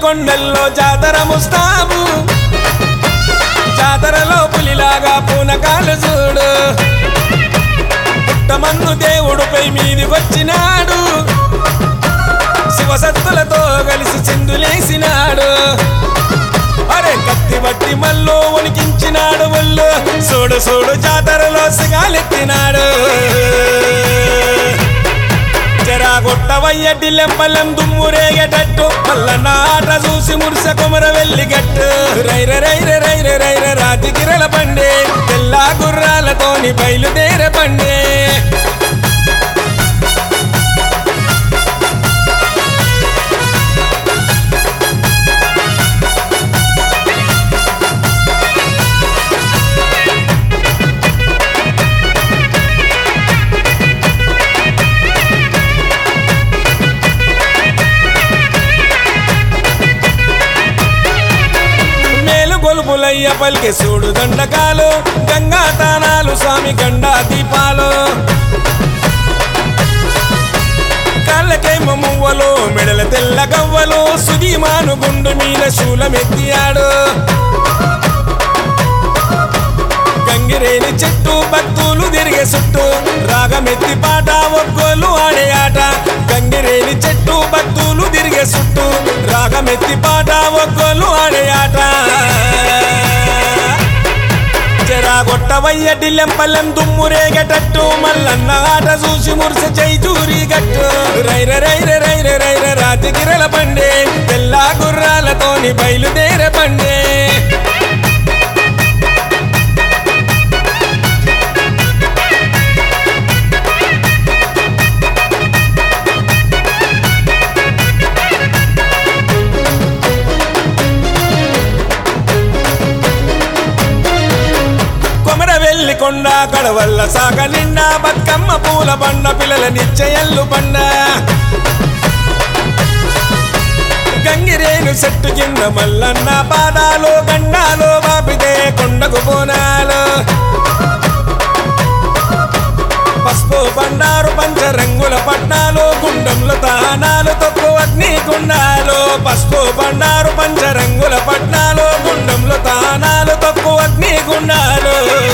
కొండల్లో జాతర ముస్తాబు జాతరలో పులిలాగా పూనకాలు చూడు పుట్టమన్ను దేవుడుపై మీదికొచ్చినాడు శివసత్తులతో కలిసి చిందులేసినాడు అరే కత్తి బట్టి మల్లో వణికించినాడు ఒళ్ళు చూడు చూడు జాతరలో సిగాలెత్తినాడు జరాగొట్టవయ్య డిల్లెంపల్లెం దుమ్మురేగేటట్టు మల్ల నాట చూసి మురుస కొమర వెళ్ళి గట్టు రైర రైర రైర రైర రాతికిరల పండే తెల్ల గుర్రాలతోని బయలుదేరే పండే మేలు గొలుపులయ్య పలికే చూడు దండకాలు గంగా తానాలు స్వామి గండా దీపాలు కాళ్ళకేమో మువ్వలు మెడల తెల్ల గవ్వలు సుదీమాను గుండు మీద శూలమెత్తియాడు గంగిరేని చెట్టు భక్తులు తిరిగే చుట్టూ రాగమెత్తి పాట ఒక్కోలు ఆడే ఆట గంగిరేని చెట్టు భక్తులు తిరిగే చుట్టూ రాగమెత్తి పాట ఒక్కోలు ఆడే ఆట చెరాగొట్టవయ్య డిల్లెంపల్లెం దుమ్మురేగేటట్టు మల్లన్న ఆట చూసి మురిస చైతూరి గట్టు రైర రైర రైర రైర రాతికిరల పండే తెల్ల గుర్రాలతోని బయలుదేరే పండే కొమర వెళ్ళి కొండ కడవల్ల సాగ నిండా బతుకమ్మ పూల బండ పిల్లల నిశ్చయల్లు బండ గంగిరేను చెట్టు కింద మల్లన్న పాదాలు గండాలు బాపితే కొండకు పోనాలు పసుపు బండారు పంచరంగుల పట్నాలు గుండంలో తానాలు తొక్కు అగ్ని గుండాలు పసుపు బండారు పంచరంగుల పట్నాలు గుండంలో తానాలు తొక్కు అగ్ని గుండాలు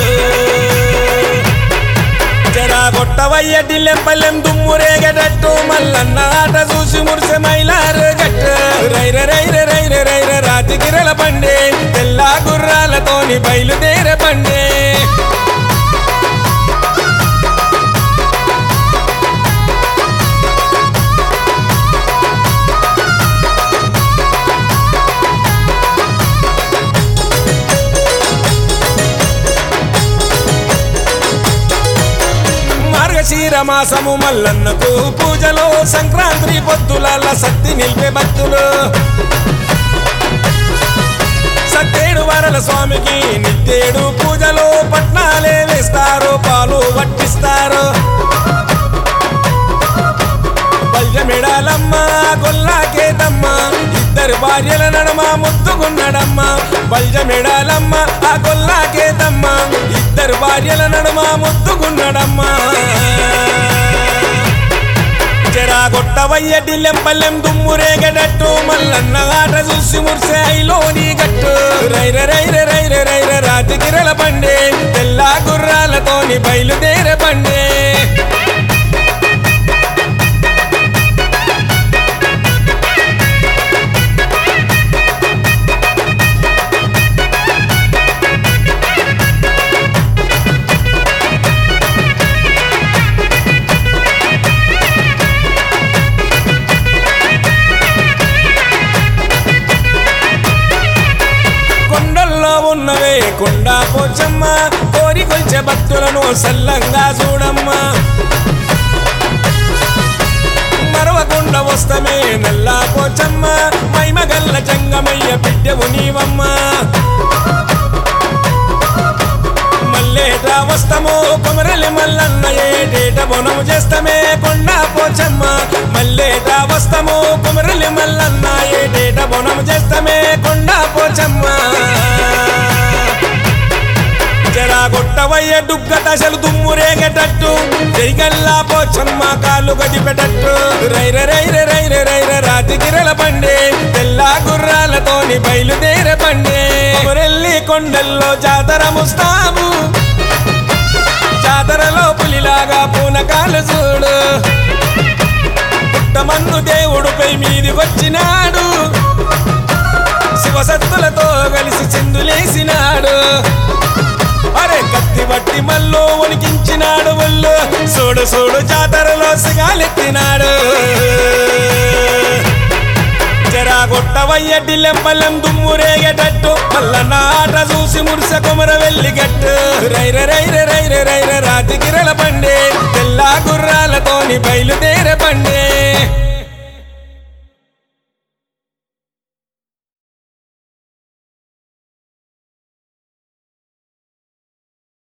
చెరాగొట్టవయ్య డిల్లెంపల్లెం దుమ్మురేగేటట్టు మల్లన్న ఆట చూసి మురిసె మైలారు గట్టు రైర రైర రైర రైర రాతికిరల పండే తెల్ల గుర్రాలతోని బయలుదేరే పండే మార్గశీర మాసము మల్లన్నకు పూజలో సంక్రాంతి పొద్దుల సత్తి నిలిపే భక్తులు సత్తేడు వరల స్వామికి నిత్యేడు పూజలో పట్నాలే వేస్తారు పాలు వట్టిస్తారు బల్జమెడాలమ్మ గొల్లాకేతమ్మ ఇద్దరు భార్యల నడమ ముద్దుకున్నడమ్మ బల్జమెడాలమ్మ ఆ గొల్లాకేతమ్మ ఇద్దరు భార్యల నడుమ ముద్దుకున్నడమ్మ చెరాగొట్టవయ్య డిల్లెంపల్లెం దుమ్మురేగడట్టు మల్లన్న ఆట చూసి మురిసే ఐలోని గట్టు రైర రైర రైర రైర రాతికిరల పండే తెల్ల గుర్రాలతోని బయలుదేరే పండే కొండల్లో ఉన్నవే కొండ పోచమ్మ కోరి కొల్చే భక్తులను సల్లంగా చూడమ్మా మరవకుండా వస్తమే నల్లా పోచమ్మ మైమగల్ల జంగమయ్య బిడ్డవు నీవమ్మ మల్లేట వస్తము కొమరలి మల్లన్న ఏటేట బొనము చేస్తమే కొండ పోచమ్మ మల్లేట వస్తము కొమరలి మల్లన్న ఏటేట బొనము చేస్తమే కొండ పోచమ్మ జరా కొట్టవ కొట్టవయ్య డుగ్గ దశలు దుమ్మురేగేటట్టు జైగల్లా పోచమ్మ కాళ్ళు గదిపెటట్టు రైర రైర రైర రైర రాజగిరల బండి తెల్ల గుర్రాలతోని బయలుదేరే బండి కొరెల్లి కొండల్లో జాతర ముస్తాబు జాతరలో పులిలాగా పూనకాలు చూడు పుట్టమన్ను దేవుడుపై మీదికొచ్చినాడు శివసత్తులతో కలిసి చిందులేసినాడు అరే కత్తి బట్టి మల్లో వణికించినాడు ఒళ్ళు సోడు సోడు జాతరలో సిగాలెత్తినాడు జరా గొట్టవయ్య డిల్లెంపల్లెం దుమ్మురేగేటట్టు మల్ల నాట చూసి మురిస కొమర వెళ్ళి గట్టు రైర రైర రైర రైర రాజగిరల బండి తెల్ల గుర్రాలతోని బయలుదేరి